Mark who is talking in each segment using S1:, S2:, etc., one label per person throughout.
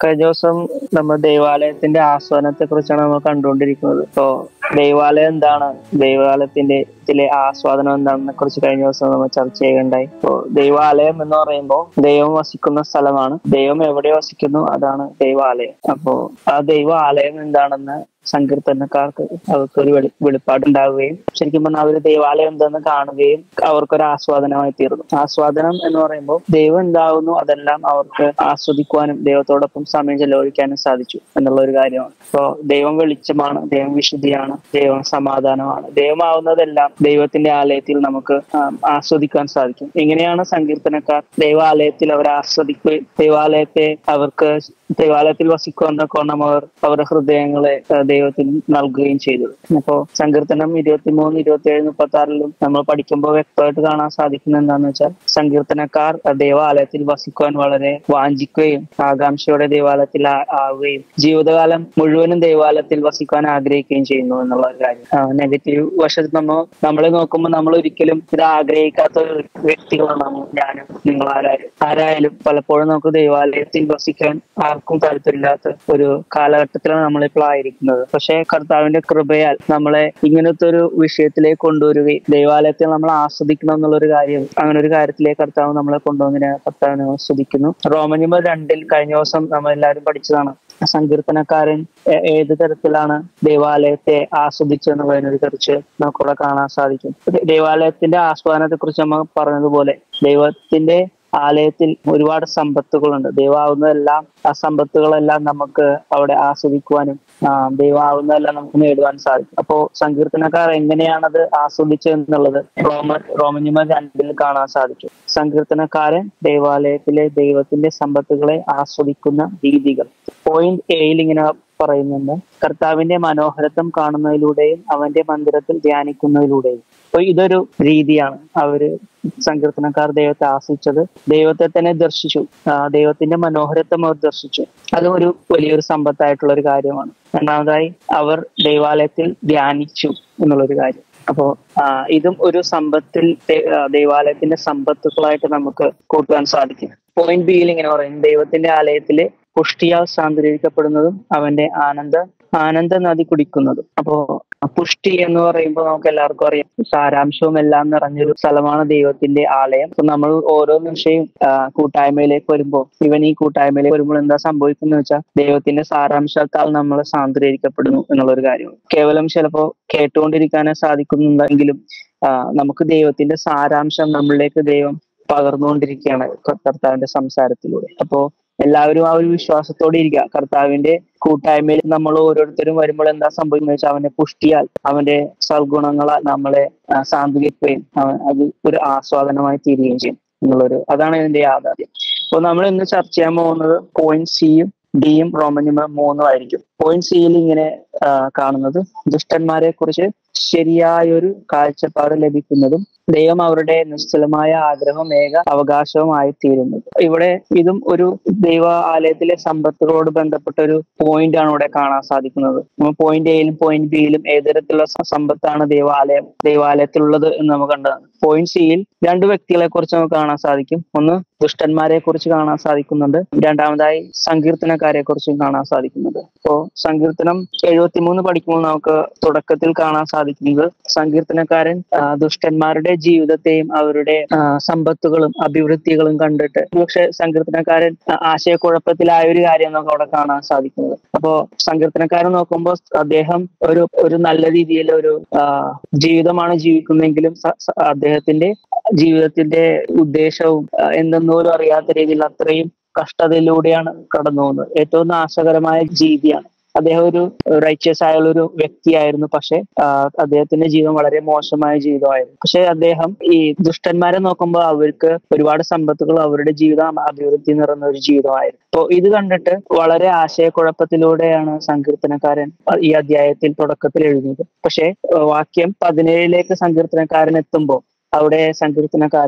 S1: കഴിഞ്ഞ ദിവസം നമ്മൾ ദൈവാലയത്തിന്റെ ആസ്വാദനത്തെ കുറിച്ചാണ് നമ്മൾ കണ്ടുകൊണ്ടിരിക്കുന്നത് ഇപ്പോ ദൈവാലയം എന്താണ് ദൈവാലയത്തിന്റെ ഇതിലെ ആസ്വാദനം എന്താണെന്നെ കുറിച്ച് കഴിഞ്ഞ ദിവസം നമ്മൾ ചർച്ച ചെയ്യുകയുണ്ടായി ഇപ്പോ ദൈവാലയം എന്ന് പറയുമ്പോൾ ദൈവം വസിക്കുന്ന സ്ഥലമാണ് ദൈവം എവിടെ വസിക്കുന്നു അതാണ് ദൈവാലയം അപ്പോ ആ ദൈവാലയം എന്താണെന്ന് സങ്കീർത്തനക്കാർക്ക് അവർക്കൊരു വെളി വെളിപ്പാടുണ്ടാവുകയും ശരിക്കും പറഞ്ഞാൽ അവർ ദൈവാലയം എന്തെന്ന് കാണുകയും അവർക്കൊരു ആസ്വാദനമായി തീർന്നു ആസ്വാദനം എന്ന് പറയുമ്പോൾ ദൈവം എന്താവുന്നു അതെല്ലാം അവർക്ക് ആസ്വദിക്കുവാനും ദൈവത്തോടൊപ്പം സമയം ചെലവഴിക്കാനും സാധിച്ചു എന്നുള്ള ഒരു കാര്യമാണ് ഇപ്പോ ദൈവം വെളിച്ചമാണ് ദൈവം വിശുദ്ധിയാണ് ദൈവം സമാധാനമാണ് ദൈവമാവുന്നതെല്ലാം ദൈവത്തിന്റെ ആലയത്തിൽ നമുക്ക് ആം, ആസ്വദിക്കാൻ സാധിക്കും ഇങ്ങനെയാണ് സങ്കീർത്തനക്കാർ ദൈവാലയത്തിൽ അവർ ആസ്വദിക്കുകയും ദൈവാലയത്തെ അവർക്ക് ദൈവാലയത്തിൽ വസിക്കുവാൻ തക്കോണം അവർ അവരുടെ ഹൃദയങ്ങളെ ആ, ദൈവത്തിന് നൽകുകയും ചെയ്തു അപ്പോ സങ്കീർത്തനം ഇരുപത്തിമൂന്ന് ഇരുപത്തി ഏഴ് മുപ്പത്തി ആറിലും നമ്മൾ പഠിക്കുമ്പോൾ വ്യക്തമായിട്ട് കാണാൻ സാധിക്കുന്ന എന്താന്ന് വെച്ചാൽ സങ്കീർത്തനക്കാർ ആ, ദൈവാലയത്തിൽ വസിക്കുവാൻ വളരെ വാഞ്ചിക്കുകയും ആകാംക്ഷയോടെ ദൈവാലയത്തിൽ ആ- ആവുകയും ജീവിതകാലം മുഴുവനും ദൈവാലയത്തിൽ വസിക്കുവാൻ ആഗ്രഹിക്കുകയും ചെയ്യുന്നു എന്നുള്ള ഒരു കാര്യം നെഗറ്റീവ് വശത്ത് നമ്മൾ നമ്മളെ നോക്കുമ്പോൾ നമ്മൾ ഒരിക്കലും ഇത് ആഗ്രഹിക്കാത്ത ഒരു വ്യക്തികളാണ് നമ്മൾ ഞാനും നിങ്ങൾ ആരായാലും ആരായാലും പലപ്പോഴും നമുക്ക് ദൈവാലയത്തിൽ വസിക്കാൻ ആർക്കും താല്പര്യമില്ലാത്ത ഒരു കാലഘട്ടത്തിലാണ് നമ്മളിപ്പോൾ ആയിരിക്കുന്നത് പക്ഷേ കർത്താവിന്റെ കൃപയാൽ നമ്മളെ ഇങ്ങനത്തെ ഒരു വിഷയത്തിലേക്ക് കൊണ്ടുവരികയും ദൈവാലയത്തെ നമ്മൾ ആസ്വദിക്കണം എന്നുള്ള ഒരു കാര്യം അങ്ങനെ ഒരു കാര്യത്തിലേക്ക് കർത്താവ് നമ്മളെ കൊണ്ടുവന്നതിനെ കർത്താവിനെ ആസ്വദിക്കുന്നു റോമനിമ രണ്ടിൽ കഴിഞ്ഞ ദിവസം നമ്മൾ എല്ലാവരും പഠിച്ചതാണ് സങ്കീർത്തനക്കാരൻ ഏ- ഏത് തരത്തിലാണ് ദൈവാലയത്തെ ആസ്വദിച്ചെന്നുള്ളതിനെ കുറിച്ച് നമുക്കിവിടെ കാണാൻ സാധിക്കും ദ- ദൈവാലയത്തിന്റെ ആസ്വാദനത്തെ കുറിച്ച് നമ്മൾ പറഞ്ഞതുപോലെ ദൈവത്തിന്റെ ആലയത്തിൽ ഒരുപാട് സമ്പത്തുകളുണ്ട് ദൈവമാവുന്നതെല്ലാം ആ സമ്പത്തുകളെല്ലാം നമുക്ക് അവിടെ ആസ്വദിക്കുവാനും ആ, ദൈവമാവുന്നതെല്ലാം നമുക്ക് നേടുവാൻ സാധിക്കും അപ്പോ സങ്കീർത്തനക്കാർ എങ്ങനെയാണത് ആസ്വദിച്ചതെന്നുള്ളത് റോമൻ റോമനിമ രണ്ടിൽ കാണാൻ സാധിക്കും സങ്കീർത്തനക്കാരൻ ദൈവാലയത്തിലെ ദൈവത്തിന്റെ സമ്പത്തുകളെ ആസ്വദിക്കുന്ന രീതികൾ പോയിന്റ് എയിൽ ഇങ്ങനെ പറയുന്നുണ്ട് കർത്താവിന്റെ മനോഹരത്വം കാണുന്നതിലൂടെയും അവന്റെ മന്ദിരത്തിൽ ധ്യാനിക്കുന്നതിലൂടെയും അപ്പൊ ഇതൊരു രീതിയാണ് അവര് സങ്കീർത്തനക്കാർ ദൈവത്തെ ആശ്രയിച്ചത് ദൈവത്തെ തന്നെ ദർശിച്ചു ആ, ദൈവത്തിന്റെ മനോഹരത്വം അവർ ദർശിച്ചു അതും ഒരു വലിയൊരു സമ്പത്തായിട്ടുള്ള ഒരു കാര്യമാണ് രണ്ടാമതായി അവർ ദൈവാലയത്തിൽ ധ്യാനിച്ചു എന്നുള്ളൊരു കാര്യം അപ്പോ ആ, ഇതും ഒരു സമ്പത്തിൽ ദൈ- ആ, ദൈവാലയത്തിന്റെ സമ്പത്തുകളായിട്ട് നമുക്ക് കൂട്ടുവാൻ സാധിക്കും പോയിന്റ് ബിയിൽ ഇങ്ങനെ പറയും ദൈവത്തിന്റെ ആലയത്തിലെ പുഷ്ടിയാൽ സാന്ദ്രീകരിക്കപ്പെടുന്നതും അവന്റെ ആനന്ദ ആനന്ദ നദി കുടിക്കുന്നതും അപ്പോ പുഷ്ടി എന്ന് പറയുമ്പോൾ നമുക്ക് എല്ലാവർക്കും അറിയാം സാരാംശവും എല്ലാം നിറഞ്ഞൊരു സ്ഥലമാണ് ദൈവത്തിന്റെ ആലയം അപ്പൊ നമ്മൾ ഓരോ നിമിഷവും ആ, കൂട്ടായ്മയിലേക്ക് വരുമ്പോൾ ഇവൻ ഈ കൂട്ടായ്മയിലേക്ക് വരുമ്പോൾ എന്താ സംഭവിക്കുന്നത് വെച്ചാൽ ദൈവത്തിന്റെ സാരാംശത്താൽ നമ്മൾ സാന്ദ്രീകരിക്കപ്പെടുന്നു എന്നുള്ള ഒരു കാര്യമാണ് കേവലം ചിലപ്പോ കേട്ടുകൊണ്ടിരിക്കാനേ സാധിക്കുന്നുണ്ടെങ്കിലും ആ, നമുക്ക് ദൈവത്തിന്റെ സാരാംശം നമ്മളിലേക്ക് ദൈവം പകർന്നുകൊണ്ടിരിക്കുകയാണ് കർത്താവിന്റെ സംസാരത്തിലൂടെ അപ്പോ എല്ലാവരും ആ ഒരു വിശ്വാസത്തോടെ ഇരിക്കുക കർത്താവിന്റെ കൂട്ടായ്മയിൽ നമ്മൾ ഓരോരുത്തരും വരുമ്പോൾ എന്താ സംഭവിക്കുന്നത് വെച്ചാൽ അവന്റെ പുഷ്ടിയാൽ അവന്റെ സൽഗുണങ്ങളാൽ നമ്മളെ ആ, സാന്ത്വനിക്കുകയും അവൻ അത് ഒരു ആസ്വാദനമായി തീരുകയും ചെയ്യും എന്നുള്ളൊരു അതാണ് ഇതിന്റെ യാഥാർത്ഥ്യം അപ്പോൾ നമ്മൾ ഇന്ന് ചർച്ച ചെയ്യാൻ പോകുന്നത് പോയിന്റ് സിയും ഡിയും റോമനിമ മൂന്നും ആയിരിക്കും പോയിന്റ് സിയിൽ ഇങ്ങനെ ആ, കാണുന്നത് ദുഷ്ടന്മാരെ കുറിച്ച് ശരിയായൊരു കാഴ്ചപ്പാട് ലഭിക്കുന്നതും ദൈവം അവരുടെ നിശ്ചലമായ ആഗ്രഹം ഏക അവകാശവുമായി തീരുന്നത് ഇവിടെ ഇതും ഒരു ദൈവ ആലയത്തിലെ സമ്പത്തുകളോട് ബന്ധപ്പെട്ട ഒരു പോയിന്റ് ആണ് ഇവിടെ കാണാൻ സാധിക്കുന്നത് പോയിന്റ് എയിലും പോയിന്റ് ബിയിലും ഏത് തരത്തിലുള്ള സ- സമ്പത്താണ് ദൈവാലയം ദൈവാലയത്തിലുള്ളത് എന്ന് നമുക്ക് കണ്ടതാണ് പോയിന്റ് സിയിൽ രണ്ട് വ്യക്തികളെ കുറിച്ച് നമുക്ക് കാണാൻ സാധിക്കും ഒന്ന് ദുഷ്ടന്മാരെ കുറിച്ച് കാണാൻ സാധിക്കുന്നുണ്ട് രണ്ടാമതായി സങ്കീർത്തനക്കാരെ കുറിച്ചും കാണാൻ സാധിക്കുന്നുണ്ട് അപ്പോ സങ്കീർത്തനം എഴുപത്തിമൂന്ന് പഠിക്കുമ്പോൾ നമുക്ക് തുടക്കത്തിൽ കാണാൻ സാധിക്കുന്നത് സങ്കീർത്തനക്കാരൻ ആ, ദുഷ്ടന്മാരുടെ ജീവിതത്തെയും അവരുടെ ആ, സമ്പത്തുകളും അഭിവൃദ്ധികളും കണ്ടിട്ട് പക്ഷെ സങ്കീർത്തനക്കാരൻ ആ, ആശയക്കുഴപ്പത്തിലായ ഒരു കാര്യം നമുക്ക് അവിടെ കാണാൻ സാധിക്കുന്നത് അപ്പോ സങ്കീർത്തനക്കാരൻ നോക്കുമ്പോൾ അദ്ദേഹം ഒരു ഒരു നല്ല രീതിയിൽ ഒരു ആ, ജീവിതമാണ് ജീവിക്കുന്നതെങ്കിലും സ- സ- അദ്ദേഹത്തിന്റെ ജീവിതത്തിന്റെ ഉദ്ദേശവും ആ, എന്തെന്നോലും അറിയാത്ത രീതിയിൽ അത്രയും കഷ്ടതയിലൂടെയാണ് കടന്നു പോകുന്നത് ഏറ്റവും നാശകരമായ ജീവിയാണ് അദ്ദേഹം ഒരു റൈച്ചസ് ആയുള്ള ഒരു വ്യക്തിയായിരുന്നു പക്ഷെ ആ, അദ്ദേഹത്തിന്റെ ജീവിതം വളരെ മോശമായ ജീവിതമായിരുന്നു പക്ഷെ അദ്ദേഹം ഈ ദുഷ്ടന്മാരെ നോക്കുമ്പോൾ അവർക്ക് ഒരുപാട് സമ്പത്തുകൾ അവരുടെ ജീവിതം അഭിവൃദ്ധി നിറഞ്ഞ ഒരു ജീവിതമായിരുന്നു അപ്പോ ഇത് കണ്ടിട്ട് വളരെ ആശയക്കുഴപ്പത്തിലൂടെയാണ് സങ്കീർത്തനക്കാരൻ ഈ അധ്യായത്തിൽ തുടക്കത്തിൽ എഴുതുന്നത് പക്ഷെ വാക്യം പതിനേഴിലേക്ക് സങ്കീർത്തനക്കാരൻ എത്തുമ്പോൾ അവിടെ സങ്കീർത്തനക്കാരൻ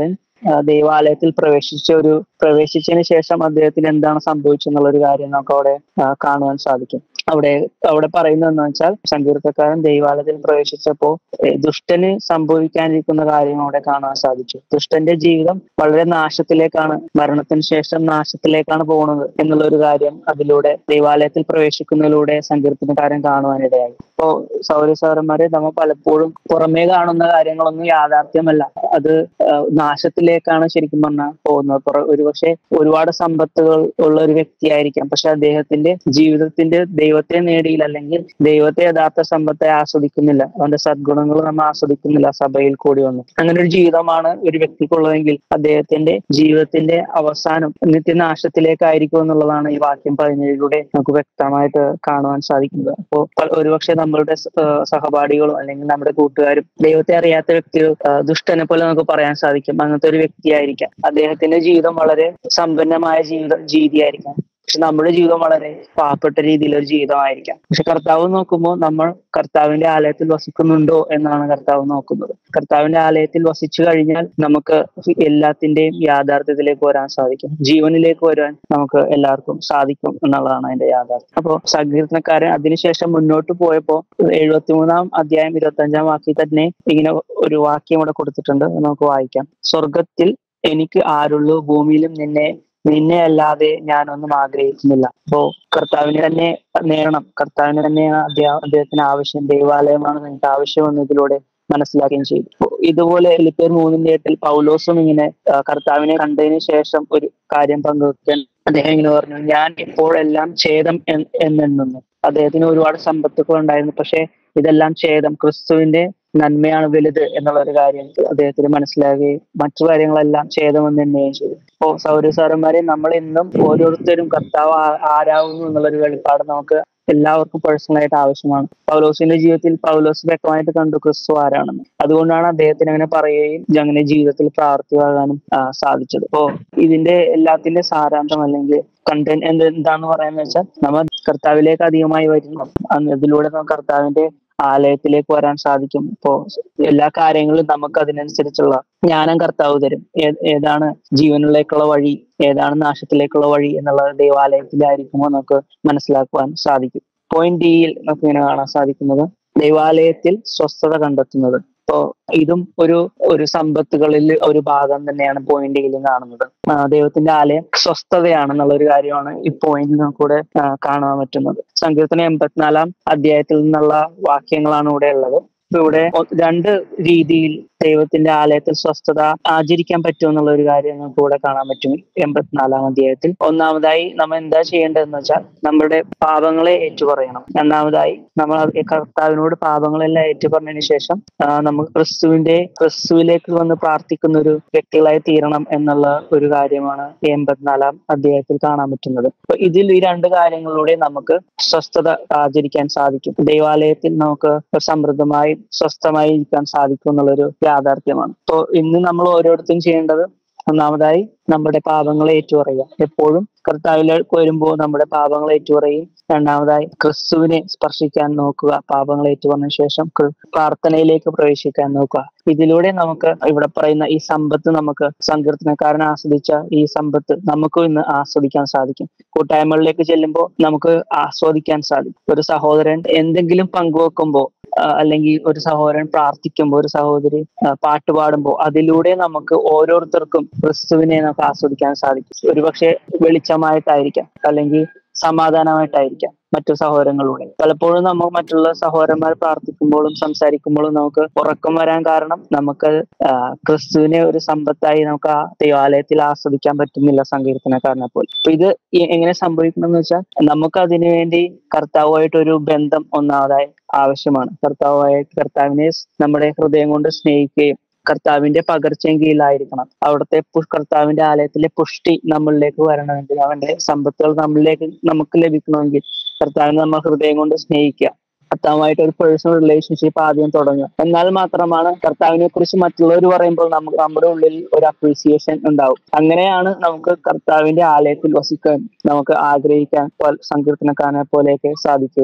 S1: ആ, ദൈവാലയത്തിൽ പ്രവേശിച്ച ഒരു പ്രവേശിച്ചതിന് ശേഷം അദ്ദേഹത്തിന് എന്താണ് സംഭവിച്ചെന്നുള്ള ഒരു കാര്യം നമുക്ക് അവിടെ ആ, കാണുവാൻ സാധിക്കും അവിടെ അവിടെ പറയുന്നത് എന്താ വെച്ചാൽ സങ്കീർത്തക്കാരൻ ദൈവാലയത്തിൽ പ്രവേശിച്ചപ്പോ ഏ, ദുഷ്ടന് സംഭവിക്കാനിരിക്കുന്ന കാര്യം അവിടെ കാണാൻ സാധിച്ചു ദുഷ്ടന്റെ ജീവിതം വളരെ നാശത്തിലേക്കാണ് മരണത്തിന് ശേഷം നാശത്തിലേക്കാണ് പോകുന്നത് എന്നുള്ള ഒരു കാര്യം അതിലൂടെ ദൈവാലയത്തിൽ പ്രവേശിക്കുന്നതിലൂടെ സങ്കീർത്തനക്കാരൻ കാണുവാനിടയായി ഇപ്പോ സൗര സൗരന്മാരെ നമ്മൾ പലപ്പോഴും പുറമേ കാണുന്ന കാര്യങ്ങളൊന്നും യാഥാർത്ഥ്യമല്ല അത് ആ, നാശത്തിലേക്കാണ് ശരിക്കും പറഞ്ഞാൽ പോകുന്നത് പുറ- ഒരുപക്ഷെ ഒരുപാട് സമ്പത്തുകൾ ഉള്ള ഒരു വ്യക്തിയായിരിക്കാം പക്ഷെ അദ്ദേഹത്തിന്റെ ജീവിതത്തിന്റെ ദൈവത്തെ നേടിയില്ല അല്ലെങ്കിൽ ദൈവത്തെ യഥാർത്ഥ സമ്പത്തെ ആസ്വദിക്കുന്നില്ല അവന്റെ സദ്ഗുണങ്ങൾ നമ്മൾ ആസ്വദിക്കുന്നില്ല സഭയിൽ കൂടി വന്നു അങ്ങനെ ഒരു ജീവിതമാണ് ഒരു വ്യക്തിക്കുള്ളതെങ്കിൽ അദ്ദേഹത്തിന്റെ ജീവിതത്തിന്റെ അവസാനം നിത്യനാശത്തിലേക്കായിരിക്കും എന്നുള്ളതാണ് ഈ വാക്യം പതിനേഴിലൂടെ നമുക്ക് വ്യക്തമായിട്ട് കാണുവാൻ സാധിക്കുന്നത് അപ്പോ പ- ഒരുപക്ഷെ നമ്മളുടെ സ- ആ, സഹപാഠികളും അല്ലെങ്കിൽ നമ്മുടെ കൂട്ടുകാരും ദൈവത്തെ അറിയാത്ത വ്യക്തികൾ ആ, ദുഷ്ടനെ പോലെ നമുക്ക് പറയാൻ സാധിക്കും അങ്ങനത്തെ ഒരു വ്യക്തിയായിരിക്കാം അദ്ദേഹത്തിന്റെ ജീവിതം വളരെ സമ്പന്നമായ ജീവിത രീതിയായിരിക്കാം പക്ഷെ നമ്മുടെ ജീവിതം വളരെ പാവപ്പെട്ട രീതിയിലൊരു ജീവിതമായിരിക്കാം പക്ഷെ കർത്താവ് നോക്കുമ്പോൾ നമ്മൾ കർത്താവിന്റെ ആലയത്തിൽ വസിക്കുന്നുണ്ടോ എന്നാണ് കർത്താവ് നോക്കുന്നത് കർത്താവിന്റെ ആലയത്തിൽ വസിച്ചു കഴിഞ്ഞാൽ നമുക്ക് എല്ലാത്തിന്റെയും യാഥാർത്ഥ്യത്തിലേക്ക് വരാൻ സാധിക്കും ജീവനിലേക്ക് വരാൻ നമുക്ക് എല്ലാവർക്കും സാധിക്കും എന്നുള്ളതാണ് അതിന്റെ യാഥാർത്ഥ്യം അപ്പോ സങ്കീർത്തനക്കാരൻ അതിനുശേഷം മുന്നോട്ട് പോയപ്പോ എഴുപത്തിമൂന്നാം അധ്യായം ഇരുപത്തി അഞ്ചാം വാക്യത്തിൽ തന്നെ ഇങ്ങനെ ഒരു വാക്യം ഇവിടെ കൊടുത്തിട്ടുണ്ട് അത് നമുക്ക് വായിക്കാം സ്വർഗത്തിൽ എനിക്ക് ആരുള്ളൂ ഭൂമിയിലും നിന്നെ നിന്നെ അല്ലാതെ ഞാനൊന്നും ആഗ്രഹിക്കുന്നില്ല അപ്പോ കർത്താവിനെ തന്നെ നേടണം കർത്താവിനെ തന്നെയാണ് അദ്ദേഹം അദ്ദേഹത്തിന് ആവശ്യം ദൈവാലയമാണ് നിങ്ങൾക്ക് ആവശ്യം എന്നതിലൂടെ മനസ്സിലാക്കുകയും ചെയ്തു അപ്പോ ഇതുപോലെ ഫിലിപ്പിയർ മൂന്നിന്റെ എട്ടിൽ പൗലോസും ഇങ്ങനെ ആ, കർത്താവിനെ കണ്ടതിന് ശേഷം ഒരു കാര്യം പങ്കുവെക്കാൻ അദ്ദേഹം ഇങ്ങനെ പറഞ്ഞു ഞാൻ ഇപ്പോഴെല്ലാം ഛേദം എന്ന് എന്നെണ്ണുന്നു അദ്ദേഹത്തിന് ഒരുപാട് സമ്പത്തുകൾ ഉണ്ടായിരുന്നു പക്ഷെ ഇതെല്ലാം ഛേദം ക്രിസ്തുവിന്റെ നന്മയാണ് വലുത് എന്നുള്ള ഒരു കാര്യം അദ്ദേഹത്തിന് മനസ്സിലാകുകയും മറ്റു കാര്യങ്ങളെല്ലാം ഛേദമെന്ന് എണ്ണുകയും ചെയ്തു അപ്പോ സൗരസാരന്മാരെ നമ്മൾ ഇന്നും ഓരോരുത്തരും കർത്താവ് ആ- ആരാകുന്നു എന്നുള്ളൊരു വെളിപ്പാട് നമുക്ക് എല്ലാവർക്കും പേഴ്സണൽ ആയിട്ട് ആവശ്യമാണ് പൗലോസിന്റെ ജീവിതത്തിൽ പൗലോസ് വ്യക്തമായിട്ട് കണ്ടു ക്രിസ്തു ആരാണെന്ന് അതുകൊണ്ടാണ് അദ്ദേഹത്തിന് അങ്ങനെ പറയുകയും അങ്ങനെ ജീവിതത്തിൽ പ്രാവർത്തികമാകാനും ആ, സാധിച്ചത് അപ്പോ ഇതിന്റെ എല്ലാത്തിന്റെ സാരാംശം അല്ലെങ്കിൽ കണ്ടന്റ് എന്ത് എന്താന്ന് പറയാന്ന് വെച്ചാൽ നമ്മൾ കർത്താവിലേക്ക് അധികമായി വരുന്നു അന്ന് ഇതിലൂടെ നമുക്ക് കർത്താവിന്റെ ആലയത്തിലേക്ക് വരാൻ സാധിക്കും ഇപ്പോ എല്ലാ കാര്യങ്ങളും നമുക്ക് അതിനനുസരിച്ചുള്ള ജ്ഞാനം കർത്താവ് തരും ഏ- ഏതാണ് ജീവനിലേക്കുള്ള വഴി ഏതാണ് നാശത്തിലേക്കുള്ള വഴി എന്നുള്ളത് ദൈവാലയത്തിലായിരിക്കുമോ നമുക്ക് മനസ്സിലാക്കുവാൻ സാധിക്കും പോയിന്റ് ഡിയിൽ നമുക്ക് ഇങ്ങനെ കാണാൻ സാധിക്കുന്നത് ദൈവാലയത്തിൽ സ്വസ്ഥത കണ്ടെത്തുന്നത് ഇപ്പോ ഇതും ഒരു ഒരു സമ്പത്തുകളിൽ ഒരു ഭാഗം തന്നെയാണ് പോയിന്റ് ഡിയിലും കാണുന്നത് ആ, ദൈവത്തിന്റെ ആലയം സ്വസ്ഥതയാണെന്നുള്ള ഒരു കാര്യമാണ് ഈ പോയിന്റിൽ നമുക്കൂടെ ആ, കാണാൻ പറ്റുന്നത് സങ്കീർത്തനം എൺപത്തിനാലാം അധ്യായത്തിൽ നിന്നുള്ള വാക്യങ്ങളാണ് ഇവിടെ ഉള്ളത് ഇപ്പൊ ഇവിടെ ഒ- രണ്ട് രീതിയിൽ ദൈവത്തിന്റെ ആലയത്തിൽ സ്വസ്ഥത ആചരിക്കാൻ പറ്റും എന്നുള്ള ഒരു കാര്യം നമുക്ക് ഇവിടെ കാണാൻ പറ്റും എൺപത്തിനാലാം അധ്യായത്തിൽ ഒന്നാമതായി നമ്മൾ എന്താ ചെയ്യേണ്ടതെന്ന് വെച്ചാൽ നമ്മുടെ പാപങ്ങളെ ഏറ്റുപറയണം രണ്ടാമതായി നമ്മൾ അത് കർത്താവിനോട് പാപങ്ങളെല്ലാം ഏറ്റുപറഞ്ഞതിന് ശേഷം ആ, നമുക്ക് ക്രിസ്തുവിന്റെ ക്രിസ്തുവിലേക്ക് വന്ന് പ്രാർത്ഥിക്കുന്ന ഒരു വ്യക്തികളായി തീരണം എന്നുള്ള ഒരു കാര്യമാണ് ഈ എൺപത്തിനാലാം അധ്യായത്തിൽ കാണാൻ പറ്റുന്നത് അപ്പൊ ഇതിൽ ഈ രണ്ട് കാര്യങ്ങളിലൂടെ നമുക്ക് സ്വസ്ഥത ആചരിക്കാൻ സാധിക്കും ദൈവാലയത്തിൽ നമുക്ക് സമൃദ്ധമായി സ്വസ്ഥമായി ഇരിക്കാൻ സാധിക്കും എന്നുള്ളൊരു യാഥാർത്ഥ്യമാണ് അപ്പോൾ ഇന്ന് നമ്മൾ ഓരോരുത്തരും ചെയ്യേണ്ടത് ഒന്നാമതായി നമ്മുടെ പാപങ്ങളെ ഏറ്റുപറയുക എപ്പോഴും കർത്താവിലേക്ക് വരുമ്പോൾ നമ്മുടെ പാപങ്ങളെ ഏറ്റുപറയും രണ്ടാമതായി ക്രിസ്തുവിനെ സ്പർശിക്കാൻ നോക്കുക പാപങ്ങളെ ഏറ്റുപറഞ്ഞ ശേഷം ക്രി- പ്രാർത്ഥനയിലേക്ക് പ്രവേശിക്കാൻ നോക്കുക ഇതിലൂടെ നമുക്ക് ഇവിടെ പറയുന്ന ഈ സമ്പത്ത് നമുക്ക് സങ്കീർത്തനക്കാരൻ ആസ്വദിച്ച ഈ സമ്പത്ത് നമുക്കും ഇന്ന് ആസ്വദിക്കാൻ സാധിക്കും കൂട്ടായ്മകളിലേക്ക് ചെല്ലുമ്പോൾ നമുക്ക് ആസ്വദിക്കാൻ സാധിക്കും ഒരു സഹോദരൻ എന്തെങ്കിലും പങ്കുവെക്കുമ്പോൾ ആ, അല്ലെങ്കിൽ ഒരു സഹോദരൻ പ്രാർത്ഥിക്കുമ്പോൾ ഒരു സഹോദരി ആ, പാട്ട് പാടുമ്പോൾ അതിലൂടെ നമുക്ക് ഓരോരുത്തർക്കും ക്രിസ്തുവിനെ നമുക്ക് ആസ്വദിക്കാൻ സാധിക്കും ഒരുപക്ഷെ വെളിച്ചമായിട്ടായിരിക്കാം അല്ലെങ്കിൽ സമാധാനമായിട്ടായിരിക്കാം മറ്റു സഹോദരങ്ങളിലൂടെ പലപ്പോഴും നമ്മൾ മറ്റുള്ള സഹോദരന്മാർ പ്രാർത്ഥിക്കുമ്പോഴും സംസാരിക്കുമ്പോഴും നമുക്ക് ഉറക്കം വരാൻ കാരണം നമുക്ക് ആ, ക്രിസ്തുവിനെ ഒരു സമ്പത്തായി നമുക്ക് ആ ദൈവാലയത്തിൽ ആസ്വദിക്കാൻ പറ്റുന്നില്ല സങ്കീർത്തനക്കാരനെ പോലെ അപ്പൊ ഇത് എ- എങ്ങനെ സംഭവിക്കണം എന്ന് വെച്ചാൽ നമുക്ക് അതിനു വേണ്ടി കർത്താവുമായിട്ട് ഒരു ബന്ധം ഒന്നാമതായി ആവശ്യമാണ് കർത്താവുമായി കർത്താവിനെ സ് നമ്മുടെ ഹൃദയം കൊണ്ട് സ്നേഹിക്കുകയും കർത്താവിന്റെ പകർച്ചയും കീഴിലായിരിക്കണം അവിടുത്തെ പു- കർത്താവിന്റെ ആലയത്തിലെ പുഷ്ടി നമ്മളിലേക്ക് വരണമെങ്കിൽ അവന്റെ സമ്പത്തുകൾ നമ്മളിലേക്ക് നമുക്ക് ലഭിക്കണമെങ്കിൽ കർത്താവിനെ നമ്മൾ ഹൃദയം കൊണ്ട് സ്നേഹിക്കുക കർത്താവുമായിട്ട് ഒരു പേഴ്സണൽ റിലേഷൻഷിപ്പ് ആദ്യം തുടങ്ങുക എന്നാൽ മാത്രമാണ് കർത്താവിനെ കുറിച്ച് മറ്റുള്ളവർ പറയുമ്പോൾ നമുക്ക് നമ്മുടെ ഉള്ളിൽ ഒരു അപ്രീസിയേഷൻ ഉണ്ടാവും അങ്ങനെയാണ് നമുക്ക് കർത്താവിന്റെ ആലയത്തിൽ വസിക്കാൻ നമുക്ക് ആഗ്രഹിക്കാൻ പോ- സങ്കീർത്തനക്കാരനെ പോലെയൊക്കെ സാധിക്കുകയുള്ളൂ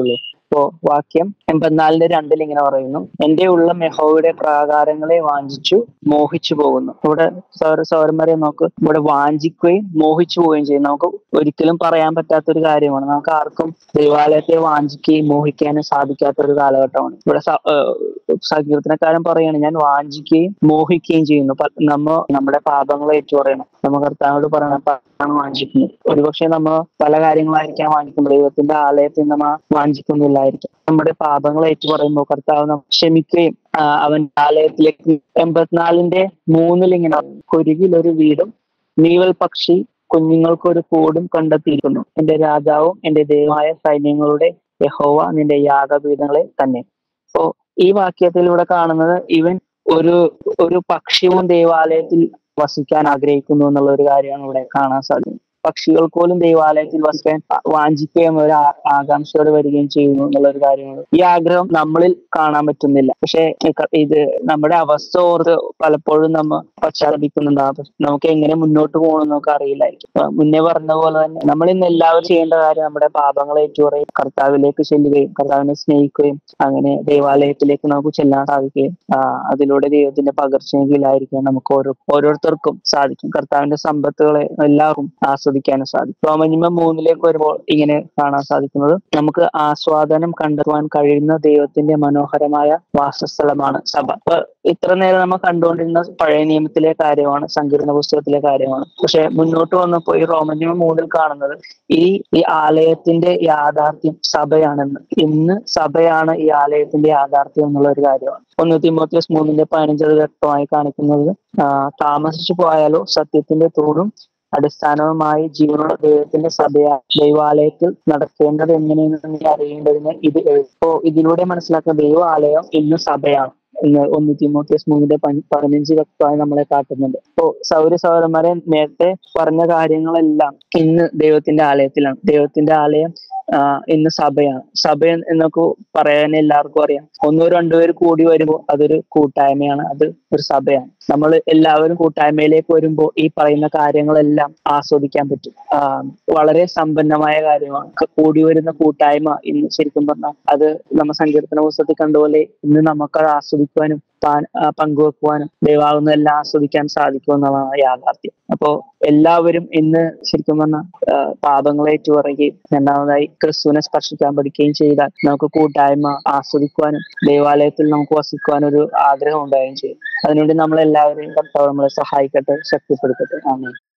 S1: ഇപ്പോ വാക്യം എൺപത്തിനാലിന്റെ രണ്ടിൽ ഇങ്ങനെ പറയുന്നു എന്റെ ഉള്ള മെഹോയുടെ പ്രാകാരങ്ങളെ വാഞ്ചിച്ചു മോഹിച്ചു പോകുന്നു ഇവിടെ സൗര സൗരന്മാരെ നമുക്ക് ഇവിടെ വാഞ്ചിക്കുകയും മോഹിച്ചു പോവുകയും ചെയ്യും നമുക്ക് ഒരിക്കലും പറയാൻ പറ്റാത്ത ഒരു കാര്യമാണ് നമുക്ക് ആർക്കും ദൈവാലയത്തെ വാഞ്ചിക്കുകയും മോഹിക്കാനും സാധിക്കാത്ത ഒരു കാലഘട്ടമാണ് ഇവിടെ സ- ഏഹ് സങ്കീർത്തനക്കാരൻ പറയാണ് ഞാൻ വാഞ്ചിക്കുകയും മോഹിക്കുകയും ചെയ്യുന്നു പ- നമ്മ നമ്മുടെ പാപങ്ങളെ ഏറ്റു പറയണം നമ്മ കർത്താവോട് പറയണം പാപമാണ് വാഞ്ചിക്കുന്നത് ഒരുപക്ഷെ നമ്മ പല കാര്യങ്ങളായിരിക്കാം വാഞ്ചിക്കുന്നത് ദൈവത്തിന്റെ ആലയത്തിൽ നമ്മ വാഞ്ചിക്കുന്നില്ലായിരിക്കാം നമ്മുടെ പാപങ്ങളെ ഏറ്റു പറയുമ്പോൾ കർത്താവ് നമ്മെ ക്ഷമിക്കുകയും ആ, അവന്റെ ആലയത്തിലേക്ക് എൺപത്തിനാലിന്റെ മൂന്നിൽ ഇങ്ങനെ കുരുകിൽ ഒരു വീടും നീവൽ പക്ഷി കുഞ്ഞുങ്ങൾക്കൊരു കൂടും കണ്ടെത്തിയിരിക്കുന്നു എന്റെ രാജാവും എന്റെ ദൈവമായ സൈന്യങ്ങളുടെ യഹോവ നിന്റെ യാഗപീഠങ്ങളെ തന്നെ അപ്പോ ഈ വാക്യത്തിലൂടെ കാണുന്നത് ഇവൻ ഒരു ഒരു പക്ഷിയും ദൈവാലയത്തിൽ വസിക്കാൻ ആഗ്രഹിക്കുന്നു എന്നുള്ള ഒരു കാര്യമാണ് ഇവിടെ കാണാൻ സാധിക്കുന്നത് പക്ഷികൾ പോലും ദൈവാലയത്തിൽ വസിക്കാൻ വാഞ്ചിക്കുകയും ഒരു ആ- ആകാംക്ഷയോടെ വരികയും ചെയ്യുന്നു എന്നുള്ള ഒരു കാര്യമാണ് ഈ ആഗ്രഹം നമ്മളിൽ കാണാൻ പറ്റുന്നില്ല പക്ഷെ ഇത് നമ്മുടെ അവസ്ഥ ഓർത്ത് പലപ്പോഴും നമ്മ പശ്ചാത്തപിക്കുന്നുണ്ടാവും പക്ഷെ നമുക്ക് എങ്ങനെ മുന്നോട്ട് പോകണമെന്ന് നമുക്ക് അറിയില്ലായിരിക്കും ആ, മുന്നേ പറഞ്ഞ പോലെ തന്നെ നമ്മൾ ഇന്ന് എല്ലാവരും ചെയ്യേണ്ട കാര്യം നമ്മുടെ പാപങ്ങളെ ഏറ്റുപറയും കർത്താവിലേക്ക് ചെല്ലുകയും കർത്താവിനെ സ്നേഹിക്കുകയും അങ്ങനെ ദൈവാലയത്തിലേക്ക് നമുക്ക് ചെല്ലാൻ സാധിക്കുകയും ആ, അതിലൂടെ ദൈവത്തിന്റെ പകർച്ചയെങ്കിലായിരിക്കാൻ നമുക്ക് ഓരോ ഓരോരുത്തർക്കും സാധിക്കും കർത്താവിന്റെ സമ്പത്തുകളെ എല്ലാവർക്കും ആസ്വദിക്കാനും സാധിക്കും റോമനിമ മൂന്നിലേക്ക് വരുമ്പോൾ ഇങ്ങനെ കാണാൻ സാധിക്കുന്നത് നമുക്ക് ആസ്വാദനം കണ്ടെത്തുവാൻ കഴിയുന്ന ദൈവത്തിന്റെ മനോഹരമായ വാസസ്ഥലമാണ് സഭ അപ്പൊ ഇത്ര നേരം നമ്മൾ കണ്ടുകൊണ്ടിരുന്ന പഴയ നിയമത്തിലെ കാര്യമാണ് സങ്കീർണ പുസ്തകത്തിലെ കാര്യമാണ് പക്ഷെ മുന്നോട്ട് വന്നപ്പോൾ ഈ റോമനിമ മൂന്നിൽ കാണുന്നത് ഈ ഈ ആലയത്തിന്റെ യാഥാർത്ഥ്യം സഭയാണെന്ന് ഇന്ന് സഭയാണ് ഈ ആലയത്തിന്റെ യാഥാർത്ഥ്യം എന്നുള്ള ഒരു കാര്യമാണ് ഒന്ന് തിമോത്തിയസ് മൂന്നിന്റെ പതിനഞ്ചത് വ്യക്തമായി കാണിക്കുന്നത് ആ, താമസിച്ചു പോയാലോ സത്യത്തിന്റെ തൂണും അടിസ്ഥാനവുമായി ജീവനുള്ള ദൈവത്തിന്റെ സഭയാ ദൈവാലയത്തിൽ നടക്കേണ്ടത് എങ്ങനെയെന്ന് നീ അറിയേണ്ടതിന് ഇത് എഴുപ്പോ ഇതിലൂടെ മനസ്സിലാക്കുന്ന ദൈവാലയം ഇന്ന് സഭയാണ് എന്ന് ഒന്ന് തിമോത്തിയസ് മൂന്നിന്റെ പൻ- പതിനഞ്ച് വ്യക്തമായി നമ്മളെ കാട്ടുന്നുണ്ട് അപ്പോ സൗര സൗരന്മാരെ നേരത്തെ പറഞ്ഞ കാര്യങ്ങളെല്ലാം ഇന്ന് ദൈവത്തിന്റെ ആലയത്തിലാണ് ദൈവത്തിന്റെ ആലയം ആ, ഇന്ന് സഭയാണ് സഭ എന്നൊക്കെ പറയാൻ എല്ലാവർക്കും അറിയാം ഒന്നോ രണ്ടോ പേര് കൂടി വരുമ്പോൾ അതൊരു കൂട്ടായ്മയാണ് അത് ഒരു സഭയാണ് നമ്മൾ എല്ലാവരും കൂട്ടായ്മയിലേക്ക് വരുമ്പോൾ ഈ പറയുന്ന കാര്യങ്ങളെല്ലാം ആസ്വദിക്കാൻ പറ്റും ആ, വളരെ സമ്പന്നമായ കാര്യമാണ് ക- കൂടി വരുന്ന കൂട്ടായ്മ ഇന്ന് ശരിക്കും പറഞ്ഞാൽ അത് നമ്മ സങ്കീർത്തന പുസ്തകത്തിൽ കണ്ടുപോലെ ഇന്ന് നമുക്കത് ആസ്വദിക്കുവാനും താൻ ആ, പങ്കുവെക്കുവാനും ദൈവാകുന്ന എല്ലാം ആസ്വദിക്കാൻ സാധിക്കും എന്നുള്ളതാണ് യാഥാർത്ഥ്യം അപ്പോ എല്ലാവരും ഇന്ന് ശരിക്കും പറഞ്ഞാൽ പാപങ്ങളെ ഏറ്റുപറയുകയും രണ്ടാമതായി ക്രിസ്തുവിനെ സ്പർശിക്കാൻ പഠിക്കുകയും ചെയ്താൽ നമുക്ക് കൂട്ടായ്മ ആസ്വദിക്കുവാനും ദൈവാലയത്തിൽ നമുക്ക് വസിക്കുവാനും ഒരു ആഗ്രഹം ഉണ്ടാവുകയും ചെയ്യും അതിനുവേണ്ടി നമ്മൾ എല്ലാവരെയും കർത്താവ് നമ്മളെ സഹായിക്കട്ടെ ശക്തിപ്പെടുത്തട്ടെ ആമേൻ